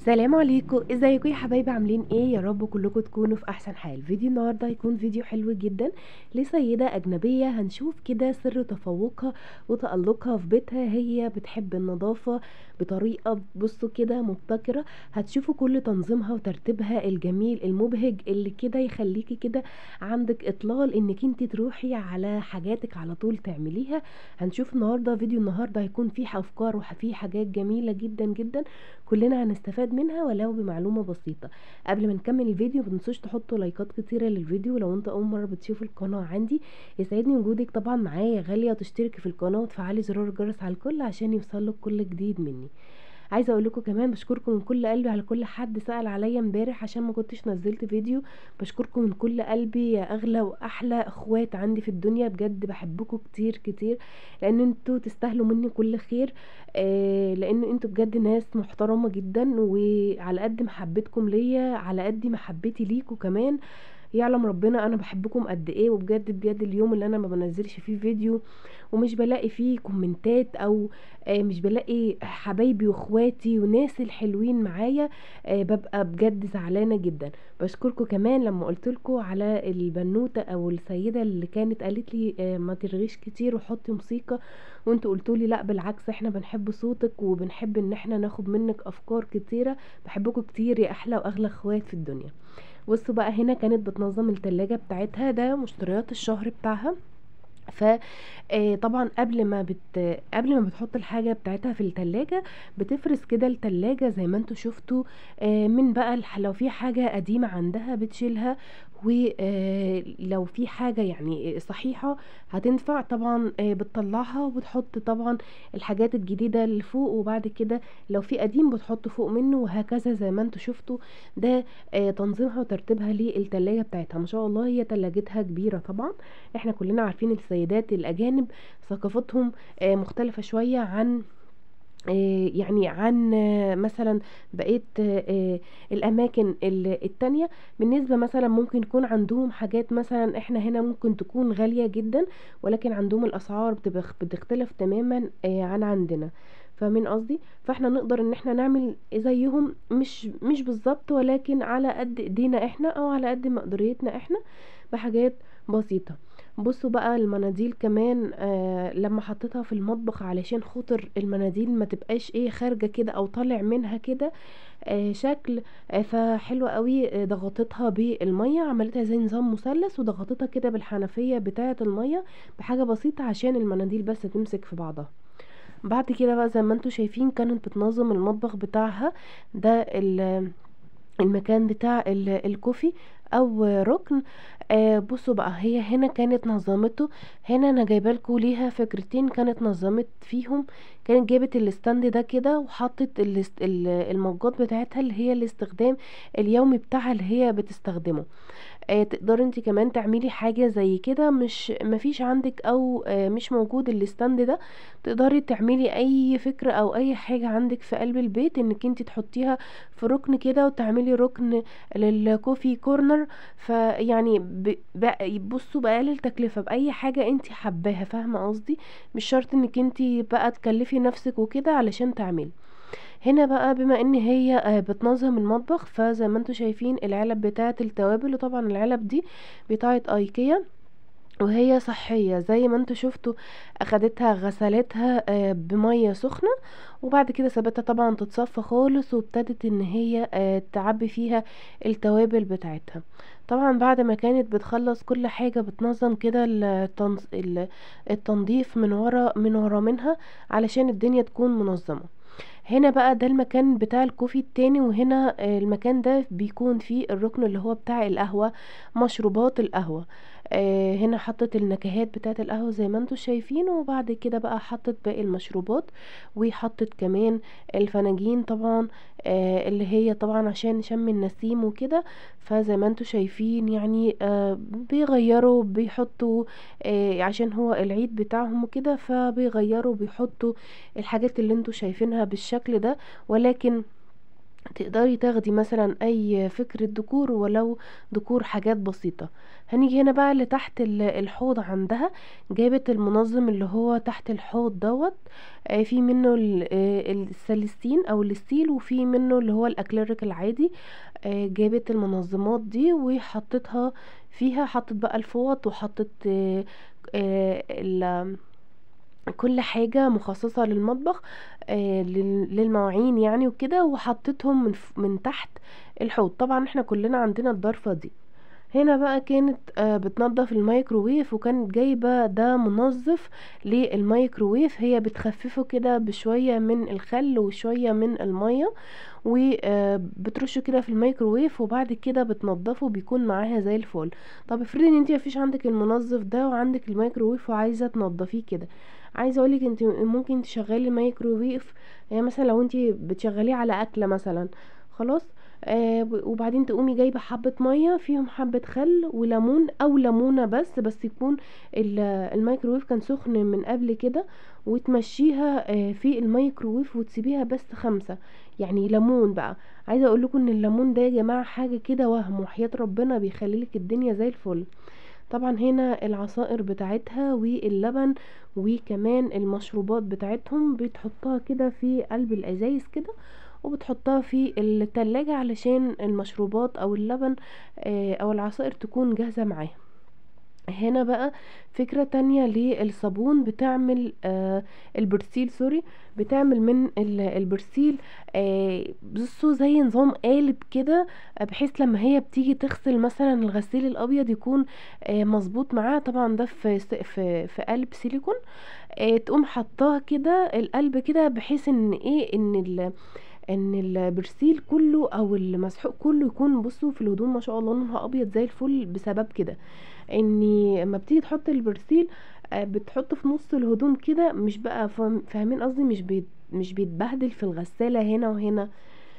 السلام عليكم ازيكم يا حبايبي عاملين ايه يا رب كلكم تكونوا في احسن حال فيديو النهارده هيكون فيديو حلو جدا لسيده اجنبيه هنشوف كده سر تفوقها وتالقها في بيتها هي بتحب النظافه بطريقه بصوا كده مبتكره هتشوفوا كل تنظيمها وترتيبها الجميل المبهج اللي كده يخليكي كده عندك اطلال انك انت تروحي على حاجاتك على طول تعمليها هنشوف النهارده فيديو النهارده هيكون فيه افكار وفيه حاجات جميله جدا جدا كلنا هنستفاد منها ولو بمعلومه بسيطه قبل ما نكمل الفيديو متنسوش تحطوا لايكات كتيره للفيديو لو انت اول مره بتشوف القناه عندي يسعدني وجودك طبعا معايا يا غاليه وتشتركي في القناه وتفعلي زرار الجرس على الكل عشان يوصلك كل جديد مني عايزه اقول لكم كمان بشكركم من كل قلبي على كل حد سال عليا امبارح عشان ما كنتش نزلت فيديو بشكركم من كل قلبي يا اغلى واحلى اخوات عندي في الدنيا بجد بحبكم كتير كتير لان انتوا تستاهلوا مني كل خير آه لان انتوا بجد ناس محترمه جدا وعلى قد محبتكم ليا على قد محبتي ليكوا كمان يعلم ربنا انا بحبكم قد ايه وبجد بجد اليوم اللي انا ما بنزلش فيه فيديو ومش بلاقي فيه كومنتات او آه مش بلاقي حبايبي واخواتي وناس الحلوين معايا آه ببقى بجد زعلانه جدا بشكركم كمان لما قلت لكم على البنوته او السيده اللي كانت قالت لي آه ما ترغيش كتير وحطي موسيقى وانتوا قلتوا لي لا بالعكس احنا بنحب صوتك وبنحب ان احنا ناخد منك افكار كتيره بحبكم كتير يا احلى واغلى اخوات في الدنيا بصوا بقى هنا كانت بتنظم التلاجة بتاعتها ده مشتريات الشهر بتاعها ف طبعا قبل ما بت قبل ما بتحط الحاجه بتاعتها في التلاجة بتفرز كده التلاجة زي ما انتوا شفتوا من بقى لو في حاجه قديمه عندها بتشيلها ولو في حاجة يعني صحيحة هتنفع طبعا بتطلعها وبتحط طبعا الحاجات الجديدة اللي فوق وبعد كده لو في قديم بتحط فوق منه وهكذا زي ما انتوا شفتوا ده تنظيمها وترتيبها للتلاجة بتاعتها ما شاء الله هي تلاجتها كبيرة طبعا احنا كلنا عارفين السيدات الاجانب ثقافتهم مختلفة شوية عن يعني عن مثلا بقية الأماكن التانية بالنسبة مثلا ممكن يكون عندهم حاجات مثلا احنا هنا ممكن تكون غالية جدا ولكن عندهم الأسعار بتختلف تماما عن عندنا فاهمين قصدي فاحنا نقدر ان احنا نعمل زيهم مش مش بالظبط ولكن على قد ايدينا احنا او على قد مقدريتنا احنا بحاجات بسيطه بصوا بقى المناديل كمان آه لما حطيتها في المطبخ علشان خاطر المناديل ما تبقاش ايه خارجه كده او طالع منها كده آه شكل آه فحلوه قوي آه ضغطتها بالميه عملتها زي نظام مثلث وضغطتها كده بالحنفيه بتاعه الميه بحاجه بسيطه عشان المناديل بس تمسك في بعضها بعد كده بقى زي ما انتوا شايفين كانت بتنظم المطبخ بتاعها ده المكان بتاع الكوفي او ركن آه بصوا بقى هي هنا كانت نظمته هنا انا جايبه لكم ليها فكرتين كانت نظمت فيهم كانت جابت الاستاند ده كده وحطت المجات بتاعتها اللي هي الاستخدام اليومي بتاعها اللي هي بتستخدمه آه تقدري انت كمان تعملي حاجه زي كده مش مفيش عندك او آه مش موجود الاستاند ده تقدري تعملي اي فكره او اي حاجه عندك في قلب البيت انك انت تحطيها في ركن كده وتعملي ركن للكوفي كورنر فيعني بصوا بقلل تكلفه باي حاجه انت حباها فاهمه قصدي مش شرط انك انت بقى تكلفي نفسك وكده علشان تعملي هنا بقى بما ان هي بتنظم المطبخ فزي ما انتوا شايفين العلب بتاعه التوابل وطبعا العلب دي بتاعه ايكيا وهي صحية زي ما انتوا شفتوا اخدتها غسلتها بمية سخنة وبعد كده سابتها طبعا تتصفى خالص وابتدت ان هي تعبي فيها التوابل بتاعتها طبعا بعد ما كانت بتخلص كل حاجة بتنظم كده التنظيف من ورا من ورا منها علشان الدنيا تكون منظمة هنا بقى ده المكان بتاع الكوفي التاني وهنا المكان ده بيكون فيه الركن اللي هو بتاع القهوة مشروبات القهوة آه هنا حطت النكهات بتاعه القهوه زي ما انتم شايفين وبعد كده بقى حطت باقي المشروبات وحطت كمان الفناجين طبعا آه اللي هي طبعا عشان شم النسيم وكده فزي ما انتم شايفين يعني آه بيغيروا بيحطوا آه عشان هو العيد بتاعهم وكده فبيغيروا بيحطوا الحاجات اللي انتم شايفينها بالشكل ده ولكن تقدري تاخدي مثلا اي فكرة ديكور ولو ديكور حاجات بسيطة هنيجي هنا بقى لتحت ال- الحوض عندها جابت المنظم اللي هو تحت الحوض دوت آه، في منه ال- آه، السليستين او الستيل وفي منه اللي هو الاكليريك العادي آه، جابت المنظمات دي وحطتها فيها حطت بقى الفوط وحطت آه، آه، ال- كل حاجة مخصصة للمطبخ آه، لل- للمواعين يعني وكده وحطيتهم من ف- من تحت الحوض طبعا احنا كلنا عندنا الضرفة دي هنا بقى كانت آه، بتنظف الميكروويف وكانت جايبة ده منظف للميكروويف هي بتخففه كده بشوية من الخل وشوية من المية وبترشه كده في الميكروويف وبعد كده بتنضفه بيكون معاها زي الفل طب افرضي ان انت مفيش عندك المنظف ده وعندك الميكروويف وعايزة تنضفيه كده عايزه اقولك انت ممكن تشغلي الميكروويف يعني مثلا لو انت بتشغليه على اكله مثلا خلاص آه ب- وبعدين تقومي جايبه حبه ميه فيهم حبه خل وليمون او ليمونه بس بس يكون ال- الميكروويف كان سخن من قبل كده وتمشيها آه في الميكروويف وتسيبيها بس خمسة يعني ليمون بقى عايزه اقول لكم ان الليمون ده يا جماعه حاجه كده وهم وحياة ربنا بيخليلك الدنيا زي الفل طبعا هنا العصائر بتاعتها واللبن وكمان المشروبات بتاعتهم بتحطها كده في قلب الازايز كده وبتحطها في التلاجة علشان المشروبات او اللبن آه، او العصائر تكون جاهزة معاها هنا بقى فكرة تانية للصابون بتعمل آه البرسيل سوري بتعمل من ال- البرسيل آه بصوا زي نظام قالب كده آه، بحيث لما هي بتيجي تغسل مثلا الغسيل الابيض يكون آه مظبوط معاها طبعا ده في س- في في قالب سيليكون آه تقوم حطاها كده القلب كده بحيث ان ايه ان ال ان البرسيل كله او المسحوق كله يكون بصوا في الهدوم ما شاء الله لونها ابيض زي الفل بسبب كده اني اما بتيجي تحط البرسيل آه، بتحطه في نص الهدوم كده مش بقى فاهم- فاهمين قصدي مش بيت مش بيتبهدل في الغسالة هنا وهنا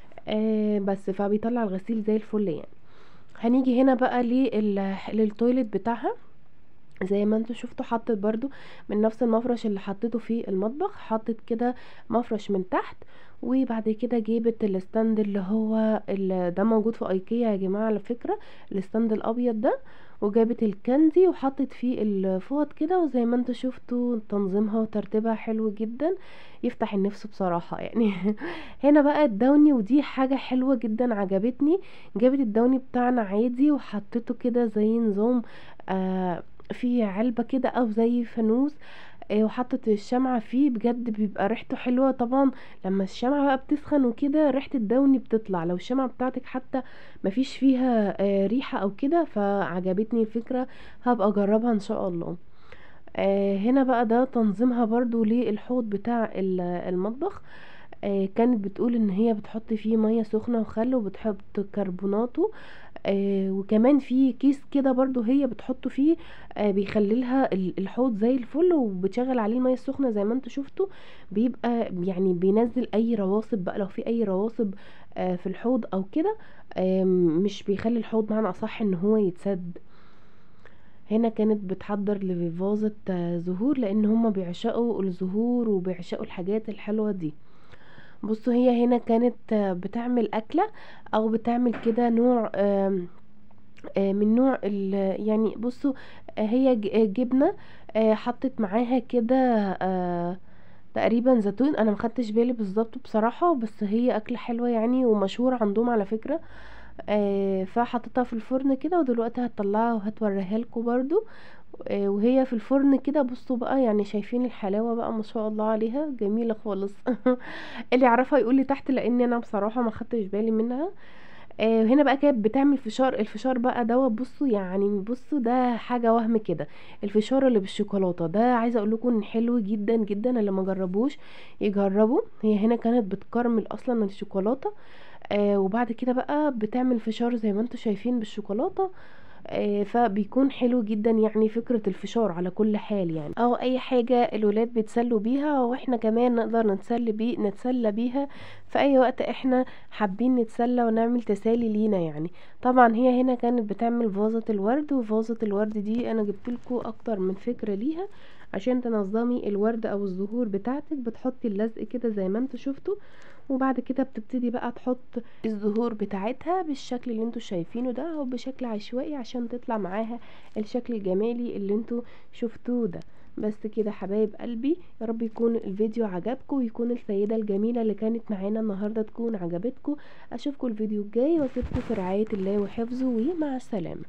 آه بس فبيطلع الغسيل زي الفل يعني هنيجي هنا بقى لل- للتويلت بتاعها زي ما انتوا شفتوا حطت برضو من نفس المفرش اللي حطيته في المطبخ حطت كده مفرش من تحت وبعد كده جيبت الستاند اللي هو اللي ده موجود في ايكيا يا جماعة على فكرة الستاند الابيض ده وجابت الكاندي وحطت فيه الفوط كده وزي ما انتوا شفتوا تنظيمها وترتيبها حلو جدا يفتح النفس بصراحة يعني هنا بقى الدوني ودي حاجة حلوة جدا عجبتني جابت الدوني بتاعنا عادي وحطيته كده زي نظام آه في علبة كده او زي فانوس آه، وحطت الشمعة فيه بجد بيبقى ريحته حلوة طبعا لما الشمعة بقى بتسخن وكده ريحة الدوني بتطلع لو الشمعة بتاعتك حتى مفيش فيها آه، ريحة او كده فعجبتني الفكرة هبقى اجربها ان شاء الله آه، هنا بقى ده تنظيمها برضو للحوض بتاع ال- المطبخ آه، كانت بتقول ان هي بتحط فيه مية سخنة وخل وبتحط كربوناتو آه وكمان في كيس كده برضو هي بتحطه فيه آه بيخليلها ال- الحوض زي الفل وبتشغل عليه المية السخنة زي ما انتوا شفتوا بيبقى يعني بينزل اي رواسب بقى لو في اي رواسب آه في الحوض او كده آه مش بيخلي الحوض معنا اصح ان هو يتسد هنا كانت بتحضر لفازة آه، زهور لان هما بيعشقوا الزهور وبيعشقوا الحاجات الحلوة دي بصوا هي هنا كانت آه، بتعمل أكلة أو بتعمل كده نوع آم، آه، من نوع ال يعني بصوا آه، هي ج- آه، جبنة آه، حطت معاها كده آه، تقريبا زيتون انا مخدتش بالي بالظبط بصراحة بس هي اكلة حلوة يعني ومشهورة عندهم على فكرة آه، فحطيتها في الفرن كده ودلوقتي هتطلعها وهتوريها لكم برضو آه، وهي في الفرن كده بصوا بقى يعني شايفين الحلاوة بقى ما شاء الله عليها جميلة خالص اللي يعرفها يقول لي تحت لان انا بصراحة ما خدتش بالي منها آه، هنا بقى كانت بتعمل فشار الفشار بقى دوت بصوا يعني بصوا ده حاجة وهم كده الفشار اللي بالشوكولاتة ده عايزة اقول لكم ان حلو جدا جدا اللي ما جربوش يجربوا هي هنا كانت بتكرمل اصلا الشوكولاتة آه وبعد كده بقى بتعمل فشار زي ما انتوا شايفين بالشوكولاتة آه فبيكون حلو جدا يعني فكرة الفشار على كل حال يعني او اي حاجة الولاد بيتسلوا بيها واحنا كمان نقدر نتسلى بيه نتسلى بيها في اي وقت احنا حابين نتسلى ونعمل تسالي لينا يعني طبعا هي هنا كانت بتعمل فازة الورد وفازة الورد دي انا جبتلكوا اكتر من فكرة ليها عشان تنظمي الورد او الزهور بتاعتك بتحطي اللزق كده زي ما انتوا شفتوا وبعد كده بتبتدي بقى تحط الزهور بتاعتها بالشكل اللي انتوا شايفينه ده او بشكل عشوائي عشان تطلع معاها الشكل الجمالي اللي انتوا شفتوه ده بس كده حبايب قلبي يا رب يكون الفيديو عجبكم ويكون السيدة الجميلة اللي كانت معانا النهاردة تكون عجبتكم اشوفكم الفيديو الجاي واسيبكم في رعاية الله وحفظه ومع السلامة